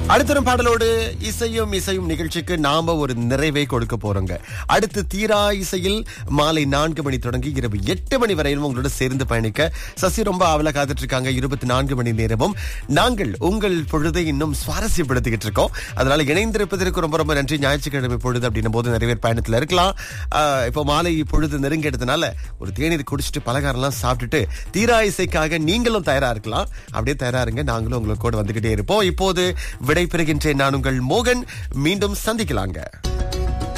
அடுத்தரும் பாடலோடு இசையும் இசையும் நிகழ்ச்சிக்கு நாம ஒரு நிறைவை கொடுக்க போறோங்க அடுத்து தீரா இசையில் மாலை நான்கு மணி தொடங்கி இரவு எட்டு மணி வரையிலும் உங்களோட சேர்ந்து பயணிக்க சசி ரொம்ப ஆவலா காத்துட்டு இருக்காங்க இருபத்தி நான்கு மணி நேரமும் நாங்கள் உங்கள் பொழுதை இன்னும் சுவாரஸ்யப்படுத்திக்கிட்டு இருக்கோம் அதனால இணைந்திருப்பதற்கு ரொம்ப ரொம்ப நன்றி ஞாயிற்றுக்கிழமை பொழுது அப்படின்னும் போது நிறைய பேர் பயணத்துல இருக்கலாம் ஆஹ் இப்போ மாலை பொழுது நெருங்கிடுறதுனால ஒரு தேநீர் குடிச்சிட்டு பலகாரம்லாம் சாப்பிட்டுட்டு தீரா இசைக்காக நீங்களும் தயாரா இருக்கலாம் அப்படியே தயாரா இருங்க நாங்களும் உங்களுக்கு கூட வந்துகிட்டே இருப்போம் இப்போது விடை பெறுகின்றேன் நான் உங்கள் மோகன் மீண்டும் சந்திக்கலாங்க